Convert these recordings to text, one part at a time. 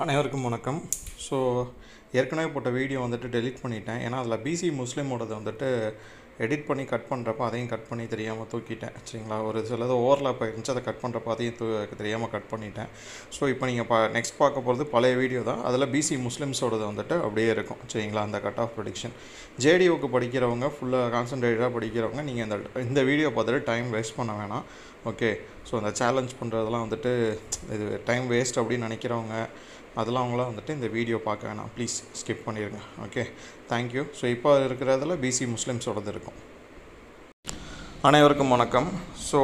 அனைவருக்கும் வணக்கம் ஸோ ஏற்கனவே போட்ட வீடியோ வந்துட்டு டெலீட் பண்ணிட்டேன் ஏன்னா அதில் பிசி முஸ்லீமோடது வந்துட்டு எடிட் பண்ணி கட் பண்ணுறப்ப அதையும் கட் பண்ணி தெரியாமல் தூக்கிட்டேன் சரிங்களா ஒரு சிலது ஓவர்லாப் இருந்துச்சு அதை கட் பண்ணுறப்ப அதையும் தூ தெரியாமல் கட் பண்ணிட்டேன் ஸோ இப்போ நீங்கள் பா நெக்ஸ்ட் பார்க்க போகிறது பழைய வீடியோ தான் அதில் பிசி முஸ்லிம்ஸோடது வந்துட்டு அப்படியே இருக்கும் சரிங்களா அந்த கட் ஆஃப் ப்ரொடிக்ஷன் ஜேடிஓக்கு படிக்கிறவங்க ஃபுல்லாக கான்சன்ட்ரேட்டடாக படிக்கிறவங்க நீங்கள் இந்த இந்த வீடியோ பார்த்துட்டு டைம் வேஸ்ட் பண்ண வேணாம் ஓகே ஸோ அந்த சேலஞ்ச் பண்ணுறதெல்லாம் வந்துட்டு இது டைம் வேஸ்ட் அப்படின்னு நினைக்கிறவங்க அதெல்லாம் அவங்களாம் வந்துட்டு இந்த வீடியோ பார்க்க வேணாம் ப்ளீஸ் ஸ்கிப் பண்ணிடுங்க ஓகே தேங்க்யூ ஸோ இப்போ இருக்கிறதுல பிசி முஸ்லிம்ஸோடது இருக்கும் அனைவருக்கும் வணக்கம் ஸோ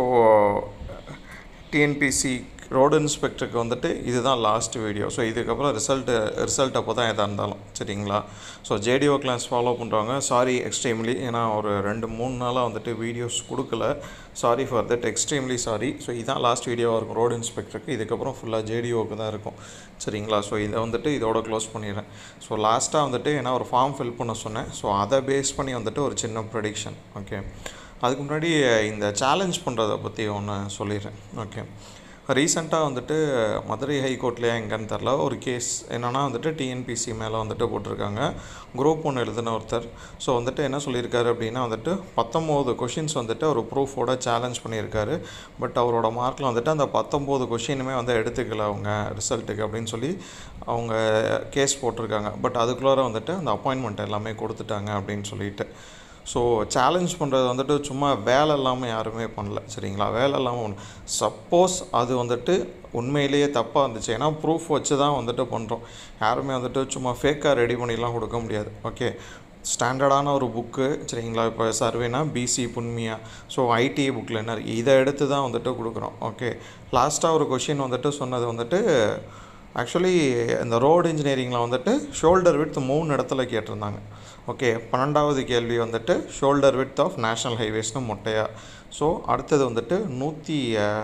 டிஎன்பிசி ரோடு இன்ஸ்பெக்டருக்கு வந்துட்டு இதுதான் லாஸ்ட் வீடியோ ஸோ இதுக்கப்புறம் ரிசல்ட்டு ரிசல்ட் அப்போ தான் எதாக இருந்தாலும் சரிங்களா ஸோ ஜேடிஓ கிளாஸ் ஃபாலோ பண்ணுறவங்க சாரி எக்ஸ்ட்ரீம்லி ஏன்னா ஒரு ரெண்டு மூணு நாளாக வந்துட்டு வீடியோஸ் கொடுக்கல sorry for that extremely sorry so இதுதான் லாஸ்ட் வீடியோவாக இருக்கும் ரோடு இன்ஸ்பெக்டருக்கு இதுக்கப்புறம் ஃபுல்லாக ஜேடிஓக்கு தான் இருக்கும் சரிங்களா ஸோ இதை வந்துட்டு இதோட க்ளோஸ் பண்ணிடுறேன் ஸோ லாஸ்ட்டாக வந்துட்டு ஏன்னா ஒரு ஃபார்ம் ஃபில் பண்ண சொன்னேன் ஸோ அதை பேஸ் பண்ணி வந்துட்டு ஒரு சின்ன ப்ரொடிக்ஷன் ஓகே அதுக்கு முன்னாடி இந்த சேலஞ்ச் பண்ணுறதை பற்றி ஒன்று சொல்லிடுறேன் ஓகே ரீசெண்டாக வந்துட்டு மதுரை ஹைகோர்ட்லேயே எங்கன்னு தெரில ஒரு கேஸ் என்னென்னா வந்துட்டு டிஎன்பிசி மேலே வந்துட்டு போட்டிருக்காங்க குரூப் ஒன்று எழுதின ஒருத்தர் ஸோ வந்துட்டு என்ன சொல்லியிருக்காரு அப்படின்னா வந்துட்டு பத்தொம்போது கொஷின்ஸ் வந்துட்டு ஒரு ப்ரூஃபோட சேலஞ்ச் பண்ணியிருக்காரு பட் அவரோட மார்க்கில் வந்துட்டு அந்த பத்தொம்போது கொஷினுமே வந்து எடுத்துக்கல அவங்க ரிசல்ட்டுக்கு அப்படின்னு சொல்லி அவங்க கேஸ் போட்டிருக்காங்க பட் அதுக்குள்ளார வந்துட்டு அந்த அப்பாயின்மெண்ட் எல்லாமே கொடுத்துட்டாங்க அப்படின்னு சொல்லிட்டு ஸோ சேலஞ்ச் பண்ணுறது வந்துட்டு சும்மா வேலை இல்லாமல் யாருமே பண்ணல சரிங்களா வேலை இல்லாமல் ஒன்று சப்போஸ் அது வந்துட்டு உண்மையிலேயே தப்பாக இருந்துச்சு ஏன்னா ப்ரூஃப் வச்சு தான் வந்துட்டு பண்ணுறோம் யாருமே வந்துட்டு சும்மா ஃபேக்காக ரெடி பண்ணிலாம் கொடுக்க முடியாது ஓகே ஸ்டாண்டர்டான ஒரு புக்கு சரிங்களா இப்போ சர்வேனா பிசி புன்மியா ஸோ ஐடி புக்கில் என்ன இருக்குது இதை எடுத்து தான் வந்துட்டு கொடுக்குறோம் ஓகே லாஸ்ட்டாக ஒரு கொஷின் வந்துட்டு சொன்னது வந்துட்டு ஆக்சுவலி இந்த ரோடு இன்ஜினியரிங்கில் வந்துட்டு ஷோல்டர் வித் மூணு இடத்துல கேட்டிருந்தாங்க ஓகே பன்னெண்டாவது கேள்வி வந்துட்டு ஷோல்டர் வித் ஆஃப் நேஷ்னல் ஹைவேஸ்னு மொட்டையா ஸோ அடுத்தது வந்துட்டு நூற்றி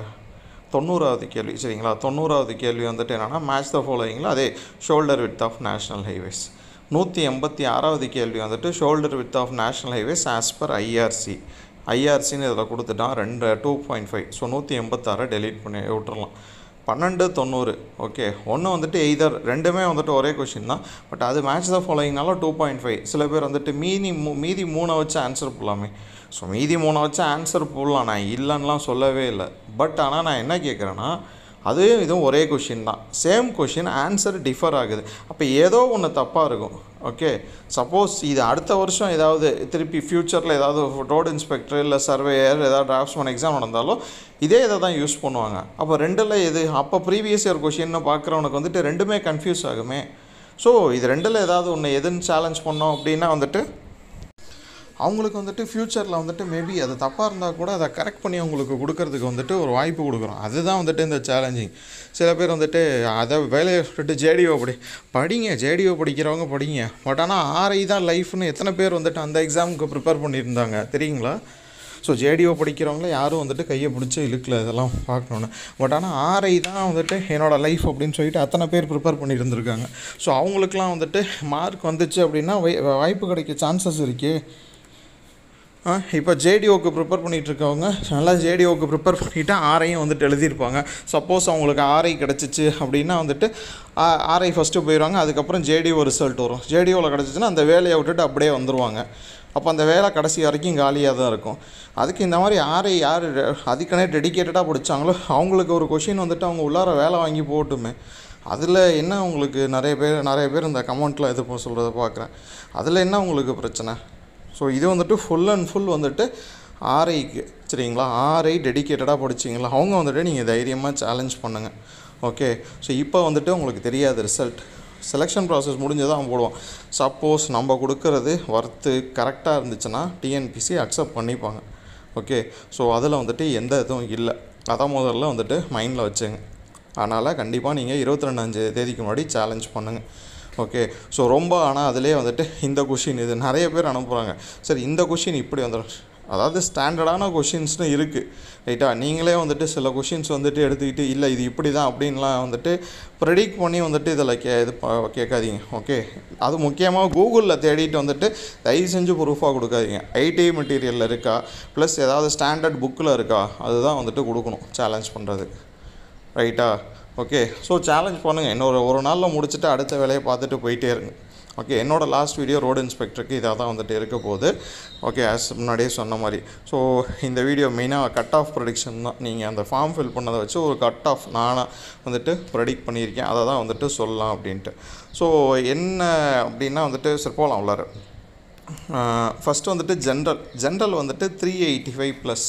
தொண்ணூறாவது கேள்வி சரிங்களா தொண்ணூறாவது கேள்வி வந்துட்டு என்னென்னா மேட்ச் த ஃபாலோயிங்கில் அதே shoulder width of national highways நூற்றி எண்பத்தி ஆறாவது கேள்வி வந்துட்டு shoulder width of national highways as per IRC ஐஆர்சின்னு இதில் கொடுத்துட்டான் ரெண்டு டூ பாயிண்ட் ஃபைவ் ஸோ நூற்றி எண்பத்தாறை டெலீட் பண்ணி விட்டுறலாம் பன்னெண்டு தொண்ணூறு ஓகே ஒன்று வந்துட்டு எய்தர் ரெண்டுமே வந்துட்டு ஒரே கொஷின் தான் பட் அது மேட்ச் த ஃபாலோயிங்னால டூ பாயிண்ட் ஃபைவ் சில பேர் வந்துட்டு மீதி மூ மீதி மூணை வச்சு ஆன்சர் போடலாமே ஸோ மீதி மூணை வச்சு ஆன்சர் போடலாம் நான் இல்லைன்னுலாம் சொல்லவே இல்லை பட் ஆனால் நான் என்ன கேட்குறேன்னா அதுவும் இதுவும் ஒரே கொஷின் தான் சேம் கொஷின் ஆன்சர் டிஃபர் ஆகுது அப்போ ஏதோ ஒன்று தப்பாக இருக்கும் ஓகே சப்போஸ் இது அடுத்த வருஷம் ஏதாவது திருப்பி ஃப்யூச்சரில் ஏதாவது ரோடு இன்ஸ்பெக்டர் இல்லை சர்வேயர் ஏதாவது டிராஃப்ட்ஸ்மேன் எக்ஸாம் நடந்தாலும் இதே இதை தான் யூஸ் பண்ணுவாங்க அப்போ ரெண்டில் எது அப்போ ப்ரீவியஸ் இயர் கொஷின்னு பார்க்குறவனுக்கு வந்துட்டு ரெண்டுமே கன்ஃபியூஸ் ஆகுமே ஸோ இது ரெண்டில் ஏதாவது ஒன்று எதுன்னு சேலஞ்ச் பண்ணோம் அப்படின்னா வந்துட்டு அவங்களுக்கு வந்துட்டு ஃப்யூச்சரில் வந்துட்டு மேபி அது தப்பாக இருந்தால் கூட அதை கரெக்ட் பண்ணி அவங்களுக்கு கொடுக்கறதுக்கு வந்துட்டு ஒரு வாய்ப்பு கொடுக்குறோம் அதுதான் வந்துட்டு இந்த சேலஞ்சிங் சில பேர் வந்துட்டு அதை வேலையை விட்டுட்டு ஜேடிஓ படி படிங்க ஜேடிஓ படிக்கிறவங்க படிங்க பட் ஆனால் ஆர்ஐ தான் லைஃப்னு எத்தனை பேர் வந்துட்டு அந்த எக்ஸாமுக்கு ப்ரிப்பேர் பண்ணியிருந்தாங்க தெரியுங்களா ஸோ ஜேடிஓ படிக்கிறவங்கள யாரும் வந்துட்டு கையை பிடிச்சி இழுக்கல இதெல்லாம் பார்க்கணுன்னு பட் ஆனால் ஆர்ஐ தான் வந்துட்டு என்னோடய லைஃப் அப்படின்னு சொல்லிட்டு அத்தனை பேர் ப்ரிப்பேர் பண்ணி இருந்திருக்காங்க ஸோ அவங்களுக்குலாம் வந்துட்டு மார்க் வந்துச்சு அப்படின்னா வாய்ப்பு கிடைக்க சான்சஸ் இருக்குது இப்போ ஜேடிஓக்கு ப்ரிப்பேர் பண்ணிகிட்டு இருக்கவங்க நல்லா ஜேடிஓக்கு ப்ரிப்பேர் பண்ணிவிட்டு ஆரையும் வந்துட்டு எழுதியிருப்பாங்க சப்போஸ் அவங்களுக்கு ஆர்ஐ கிடச்சிச்சு அப்படின்னா வந்துட்டு ஆர்ஐ ஃபஸ்ட்டு போயிடுவாங்க அதுக்கப்புறம் ஜேடிஓ ரிசல்ட் வரும் ஜேடிஓவில் கிடச்சிச்சின்னா அந்த வேலையை விட்டுட்டு அப்படியே வந்துடுவாங்க அப்போ அந்த வேலை கடைசி வரைக்கும் காலியாக தான் இருக்கும் அதுக்கு இந்த மாதிரி ஆர்ஐ யார் அதுக்குன்னே டெடிக்கேட்டடாக படித்தாங்களோ அவங்களுக்கு ஒரு கொஷின் வந்துட்டு அவங்க உள்ளார வேலை வாங்கி போகட்டுமே அதில் என்ன உங்களுக்கு நிறைய பேர் நிறைய பேர் இந்த கமெண்ட்டில் இது சொல்கிறத பார்க்குறேன் அதில் என்ன உங்களுக்கு பிரச்சனை ஸோ இது வந்துட்டு ஃபுல் அண்ட் ஃபுல் வந்துட்டு ஆர்ஐக்கு சரிங்களா ஆர்ஐ டெடிக்கேட்டடாக படிச்சிங்களா அவங்க வந்துட்டு நீங்கள் தைரியமாக சேலஞ்ச் பண்ணுங்கள் ஓகே ஸோ இப்போ வந்துட்டு உங்களுக்கு தெரியாது ரிசல்ட் செலெக்ஷன் ப்ராசஸ் முடிஞ்சதான் அவன் போடுவான் சப்போஸ் நம்ம கொடுக்கறது ஒர்த்து கரெக்டாக இருந்துச்சுன்னா டிஎன்பிசி அக்செப்ட் பண்ணிப்பாங்க ஓகே ஸோ அதில் வந்துட்டு எந்த இதுவும் இல்லை அதான் முதல்ல வந்துட்டு மைண்டில் வச்சுங்க அதனால் கண்டிப்பாக நீங்கள் இருபத்தி ரெண்டாந்தேதி தேதிக்கு முன்னாடி சேலஞ்ச் பண்ணுங்கள் ஓகே ஸோ ரொம்ப ஆனால் அதிலே வந்துட்டு இந்த கொஷின் இது நிறைய பேர் அனுப்புகிறாங்க சரி இந்த கொஷின் இப்படி வந்துடும் அதாவது ஸ்டாண்டர்டான கொஷின்ஸ்னு இருக்குது ரைட்டா நீங்களே வந்துட்டு சில கொஷின்ஸ் வந்துட்டு எடுத்துக்கிட்டு இல்லை இது இப்படி தான் அப்படின்லாம் வந்துட்டு ப்ரெடிக்ட் பண்ணி வந்துட்டு இதில் கே இது கேட்காதீங்க ஓகே அது முக்கியமாக கூகுளில் தேடிட்டு வந்துட்டு தயவு செஞ்சு ப்ரூஃபாக கொடுக்காதீங்க ஐடி மெட்டீரியலில் இருக்கா ப்ளஸ் ஏதாவது ஸ்டாண்டர்ட் புக்கில் இருக்கா அதுதான் வந்துட்டு கொடுக்கணும் சேலஞ்ச் பண்ணுறது ரைட்டா ஓகே ஸோ சேலஞ்ச் பண்ணுங்கள் இன்னொரு ஒரு நாளில் முடிச்சுட்டு அடுத்த வேலையை பார்த்துட்டு போயிட்டே இருங்க ஓகே என்னோட லாஸ்ட் வீடியோ ரோடு இன்ஸ்பெக்டருக்கு இதாக தான் வந்துட்டு இருக்க போகுது ஓகே ஆஸ் முன்னாடியே சொன்ன மாதிரி ஸோ இந்த வீடியோ மெயினாக கட் ஆஃப் ப்ரொடிக்ஷன் தான் நீங்கள் அந்த ஃபார்ம் ஃபில் பண்ணதை வச்சு ஒரு கட் ஆஃப் நானாக வந்துட்டு ப்ரெடிக்ட் பண்ணியிருக்கேன் அதை தான் வந்துட்டு சொல்லலாம் அப்படின்ட்டு ஸோ என்ன அப்படின்னா வந்துட்டு சரி போகலாம் உள்ளார ஃபஸ்ட்டு வந்துட்டு ஜென்ரல் ஜென்ரல் வந்துட்டு த்ரீ எயிட்டி ஃபைவ் ப்ளஸ்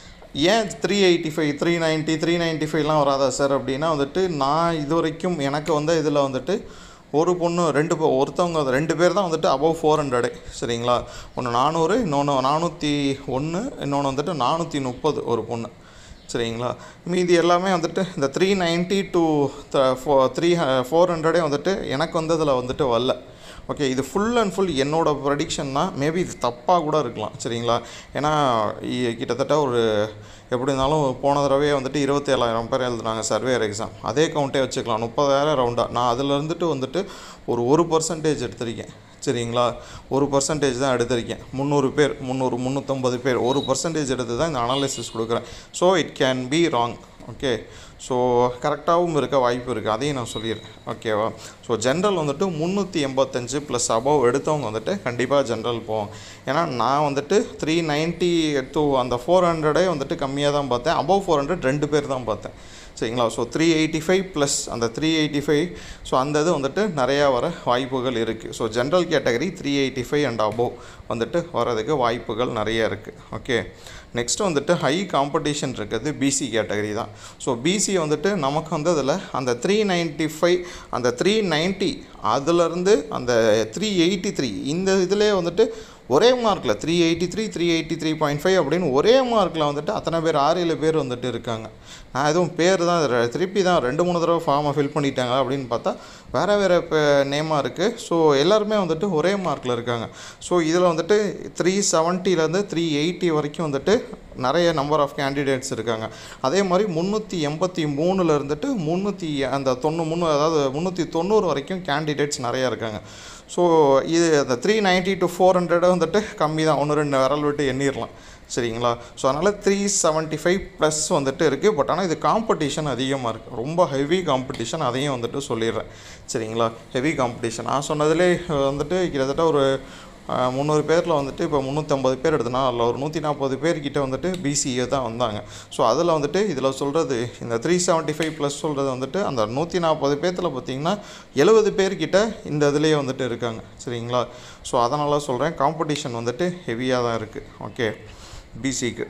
ஏன் three eighty five three ninety three ninety ஃபைவ்லாம் வராதா சார் அப்படின்னா வந்துட்டு நான் இது வரைக்கும் எனக்கு வந்து இதில் வந்துட்டு ஒரு பொண்ணு ரெண்டு பே- ஒருத்தவங்க ரெண்டு பேர் தான் வந்துட்டு அபவ் ஃபோர் ஹண்ட்ரடு சரிங்களா ஒன்று நானூறு இன்னொன்று நானூற்றி ஒன்று இன்னொன்று வந்துட்டு நானூற்றி முப்பது ஒரு பொண்ணு சரிங்களா மீதி எல்லாமே வந்துட்டு இந்த three ninety to four three four ஹண்ட்ரடே வந்துட்டு எனக்கு வந்து இதில் வந்துட்டு வரல ஓகே இது ஃபுல் அண்ட் ஃபுல் என்னோட ப்ரடிக்ஷன் தான் மேபி இது தப்பாக கூட இருக்கலாம் சரிங்களா ஏன்னா இ- கிட்டத்தட்ட ஒரு எப்படி இருந்தாலும் போன தடவையே வந்துட்டு இருபத்தேழாயிரம் பேர் எழுதுனாங்க சர்வேயர் எக்ஸாம் அதே கவுண்டே வச்சுக்கலாம் முப்பதாயிரம் ரவுண்டாக நான் அதில் இருந்துட்டு வந்துட்டு ஒரு ஒரு பர்சன்டேஜ் எடுத்திருக்கேன் சரிங்களா ஒரு பர்சன்டேஜ் தான் எடுத்திருக்கேன் முந்நூறு பேர் முந்நூறு முந்நூற்றம்பது பேர் ஒரு பர்சன்டேஜ் எடுத்து தான் இந்த அனாலிசிஸ் கொடுக்குறேன் so it can be wrong okay so கரெக்டாகவும் இருக்க வாய்ப்பு இருக்குது அதையும் நான் சொல்லிடுறேன் ஓகேவா ஸோ ஜென்ரல் வந்துட்டு முந்நூற்றி எண்பத்தஞ்சு ப்ளஸ் அபவ் எடுத்தவங்க வந்துட்டு கண்டிப்பாக ஜென்ரல் போவோம் ஏன்னா நான் வந்துட்டு த்ரீ நைன்ட்டி டூ அந்த ஃபோர் ஹண்ட்ரடே வந்துட்டு கம்மியாக தான் பார்த்தேன் அபவ் ஃபோர் ஹண்ட்ரட் ரெண்டு பேர் தான் பார்த்தேன் சரிங்களா so three eighty five plus அந்த த்ரீ எயிட்டி ஃபைவ் ஸோ அந்த இது வந்துட்டு நிறையா வர வாய்ப்புகள் இருக்குது so general category three eighty five and above வந்துட்டு வரதுக்கு வாய்ப்புகள் நிறைய இருக்குது ஓகே நெக்ஸ்ட் வந்துட்டு ஹை காம்படிஷன் இருக்கிறது பிசி கேட்டகரி தான் ஸோ பிசி வந்துட்டு நமக்கு வந்து அதில் அந்த த்ரீ நைன்ட்டி ஃபைவ் அந்த த்ரீ நைன்ட்டி அதுலேருந்து அந்த த்ரீ எயிட்டி த்ரீ இந்த இதிலே வந்துட்டு ஒரே மார்க்கில் three eighty three three eighty three point five அப்படின்னு ஒரே மார்க்கில் வந்துட்டு அத்தனை பேர் ஆறு ஏழு பேர் வந்துட்டு இருக்காங்க நான் எதுவும் பேர் தான் ரெ- திருப்பி தான் ரெண்டு மூணு தடவை ஃபார்மை ஃபில் பண்ணிட்டாங்க அப்படின்னு பார்த்தா வேறு வேறு இப்போ நேமாக இருக்குது ஸோ எல்லாருமே வந்துட்டு ஒரே மார்க்கில் இருக்காங்க ஸோ இதில் வந்துட்டு த்ரீ செவன்ட்டிலேருந்து த்ரீ எயிட்டி வரைக்கும் வந்துட்டு நிறைய நம்பர் ஆஃப் கேண்டிடேட்ஸ் இருக்காங்க அதே மாதிரி முந்நூற்றி எண்பத்தி மூணில் இருந்துட்டு முந்நூற்றி அந்த தொண்ணூ முந்நூ அதாவது முந்நூற்றி தொண்ணூறு வரைக்கும் கேண்டிடேட்ஸ் நிறையா இருக்காங்க ஸோ இது அந்த த்ரீ நைன்ட்டி டு ஃபோர் ஹண்ட்ரடை வந்துட்டு கம்மி தான் ஒன்று ரெண்டு விரல் விட்டு எண்ணிடலாம் சரிங்களா ஸோ அதனால் த்ரீ செவன்ட்டி ஃபைவ் ப்ளஸ் வந்துட்டு இருக்குது பட் ஆனால் இது காம்படிஷன் அதிகமாக இருக்குது ரொம்ப ஹெவி காம்படிஷன் அதையும் வந்துட்டு சொல்லிடுறேன் சரிங்களா ஹெவி காம்படிஷன் நான் சொன்னதுலே அஹ், வந்துட்டு கிட்டத்தட்ட ஒரு அஹ், முந்நூறு பேரில் வந்துட்டு இப்போ முந்நூற்றம்பது பேர் எடுத்தனா அதில் ஒரு நூற்றி நாற்பது பேர்கிட்ட வந்துட்டு பிசிஏ தான் வந்தாங்க ஸோ அதில் வந்துட்டு இதில் சொல்கிறது இந்த த்ரீ செவன்ட்டி ஃபைவ் ப்ளஸ் சொல்கிறது வந்துட்டு அந்த நூற்றி நாற்பது பேர்த்தில் பார்த்தீங்கன்னா எழுபது பேர்கிட்ட இந்த இதுலேயே வந்துட்டு இருக்காங்க சரிங்களா ஸோ அதனால் சொல்கிறேன் காம்படிஷன் வந்துட்டு ஹெவியாக தான் இருக்குது ஓகே பிசிக்கு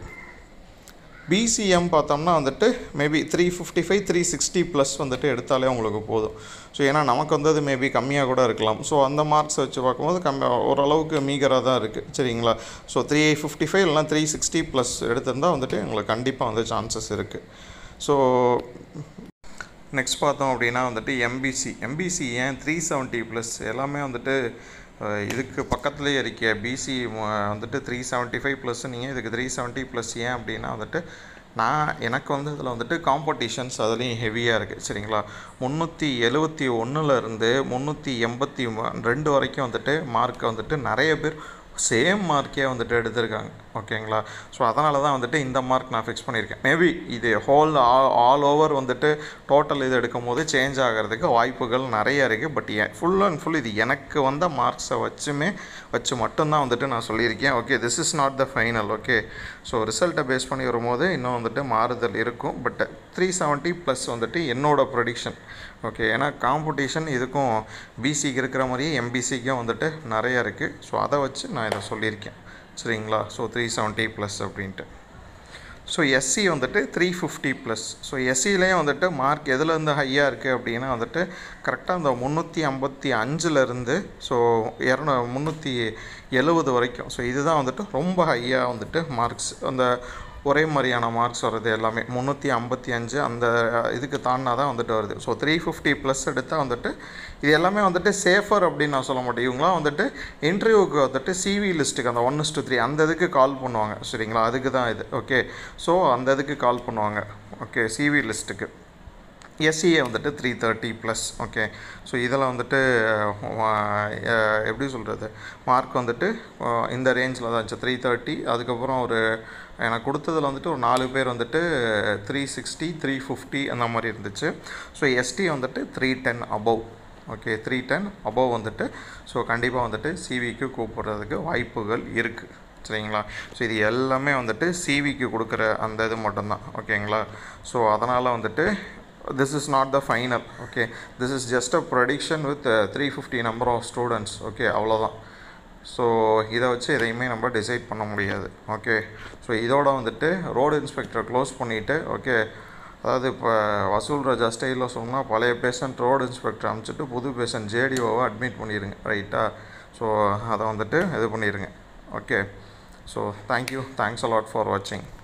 பிசிஎம் பார்த்தோம்னா வந்துட்டு maybe three fifty five three sixty plus வந்துட்டு எடுத்தாலே உங்களுக்கு போதும் ஸோ ஏன்னா நமக்கு வந்தது மேபி கம்மியாக கூட இருக்கலாம் ஸோ அந்த மார்க்ஸ் வச்சு பார்க்கும்போது கம்மி ஓரளவுக்கு மீகராக தான் இருக்குது சரிங்களா ஸோ த்ரீ ஃபிஃப்டி ஃபைவ் இல்லைனா த்ரீ சிக்ஸ்டி ப்ளஸ் எடுத்திருந்தால் வந்துட்டு உங்களுக்கு கண்டிப்பாக வந்து சான்சஸ் இருக்குது ஸோ நெக்ஸ்ட் பார்த்தோம் அப்படின்னா வந்துட்டு எம்பிசி எம்பிசி ஏன் த்ரீ செவன்ட்டி ப்ளஸ் எல்லாமே வந்துட்டு அஹ், இதுக்கு பக்கத்துலேயே இருக்க பிசி வந்துட்டு த்ரீ செவன்ட்டி ஃபைவ் ப்ளஸ் நீங்கள் இதுக்கு த்ரீ செவன்ட்டி ப்ளஸ் ஏன் அப்படின்னா வந்துட்டு நான் எனக்கு வந்து இதில் வந்துட்டு காம்படிஷன்ஸ் அதுலேயும் ஹெவியாக இருக்குது சரிங்களா முந்நூற்றி எழுவத்தி ஒன்றுலேருந்து முந்நூற்றி எண்பத்தி ரெண்டு வரைக்கும் வந்துட்டு மார்க் வந்துட்டு நிறைய பேர் சேம் மார்க்கே வந்துட்டு எடுத்திருக்காங்க ஓகேங்களா ஸோ அதனால தான் வந்துட்டு இந்த மார்க் நான் ஃபிக்ஸ் பண்ணியிருக்கேன் மேபி இது ஹோல் ஆல் ஓவர் வந்துட்டு டோட்டல் இது எடுக்கும் போது சேஞ்ச் ஆகிறதுக்கு வாய்ப்புகள் நிறைய இருக்குது பட் ஃபுல் அண்ட் ஃபுல் இது எனக்கு வந்த மார்க்ஸை வச்சுமே வச்சு மட்டும்தான் வந்துட்டு நான் சொல்லியிருக்கேன் okay this is not the final okay so ரிசல்ட்டை பேஸ் பண்ணி வரும்போது இன்னும் வந்துட்டு மாறுதல் இருக்கும் பட் த்ரீ செவன்ட்டி ப்ளஸ் வந்துட்டு என்னோட ப்ரொடிக்ஷன் ஓகே ஏன்னா காம்படிஷன் இதுக்கும் பிசிக்கு இருக்கிற மாதிரியே எம்பிசிக்கும் வந்துட்டு நிறைய இருக்குது ஸோ அதை வச்சு நான் இதை சொல்லியிருக்கேன் சரிங்களா ஸோ த்ரீ செவன்ட்டி ப்ளஸ் அப்படின்ட்டு ஸோ எஸ்சி வந்துட்டு த்ரீ ஃபிஃப்டி ப்ளஸ் ஸோ எஸ்சிலேயும் வந்துட்டு மார்க் எதுலேருந்து ஹையாக இருக்குது அப்படின்னா வந்துட்டு கரெக்டாக அந்த முந்நூற்றி ஐம்பத்தி அஞ்சுலேருந்து ஸோ இரநூ முந்நூற்றி எழுபது வரைக்கும் ஸோ இதுதான் வந்துட்டு ரொம்ப ஹையாக வந்துட்டு மார்க்ஸ் அந்த ஒரே மாதிரியான மார்க்ஸ் வர்றது எல்லாமே முந்நூற்றி ஐம்பத்தி அஞ்சு அந்த இதுக்கு தாண்டினா தான் வந்துட்டு வருது ஸோ த்ரீ ஃபிஃப்டி ப்ளஸ் எடுத்தால் வந்துட்டு இது எல்லாமே வந்துட்டு சேஃபர் அப்படின்னு நான் சொல்ல மாட்டேன் இவங்களாம் வந்துட்டு இன்டர்வியூக்கு வந்துட்டு சிவி லிஸ்ட்டுக்கு அந்த ஒன் டு த்ரீ அந்த இதுக்கு கால் பண்ணுவாங்க சரிங்களா அதுக்கு தான் இது ஓகே ஸோ அந்த இதுக்கு கால் பண்ணுவாங்க ஓகே சிவி லிஸ்ட்டுக்கு எஸ்சிஏ வந்துட்டு three thirty plus okay so இதில் வந்துட்டு அஹ், அஹ், எப்படி சொல்கிறது மார்க் வந்துட்டு அஹ், இந்த ரேஞ்சில் தான் இருந்துச்சு த்ரீ தேர்ட்டி அதுக்கப்புறம் ஒரு எனக்கு கொடுத்ததில் வந்துட்டு ஒரு நாலு பேர் வந்துட்டு த்ரீ சிக்ஸ்டி த்ரீ ஃபிஃப்டி அந்த மாதிரி இருந்துச்சு ஸோ எஸ்டி வந்துட்டு three ten above okay three ten above வந்துட்டு ஸோ கண்டிப்பாக வந்துட்டு சிவிக்கு கூப்பிட்றதுக்கு வாய்ப்புகள் இருக்குது சரிங்களா ஸோ இது எல்லாமே வந்துட்டு சிவிக்கு கொடுக்குற அந்த இது மட்டும்தான் ஓகேங்களா ஸோ அதனால் வந்துட்டு this is not the final okay this is just a prediction with three fifty number of students okay அவ்வளோதான் ஸோ இதை வச்சு எதையுமே நம்ம டிசைட் பண்ண முடியாது ஓகே ஸோ இதோட வந்துட்டு ரோடு இன்ஸ்பெக்டரை க்ளோஸ் பண்ணிவிட்டு ஓகே அதாவது இப்போ வசூல் ராஜா ஸ்டைலில் சொன்னால் பழைய பேஷண்ட் ரோடு இன்ஸ்பெக்டர் அனுப்பிச்சிட்டு புது பேஷண்ட் ஜேடிஓவை அட்மிட் பண்ணிடுங்க ரைட்டா ஸோ அதை வந்துட்டு இது பண்ணிடுங்க okay so thank you thanks a lot for வாட்சிங்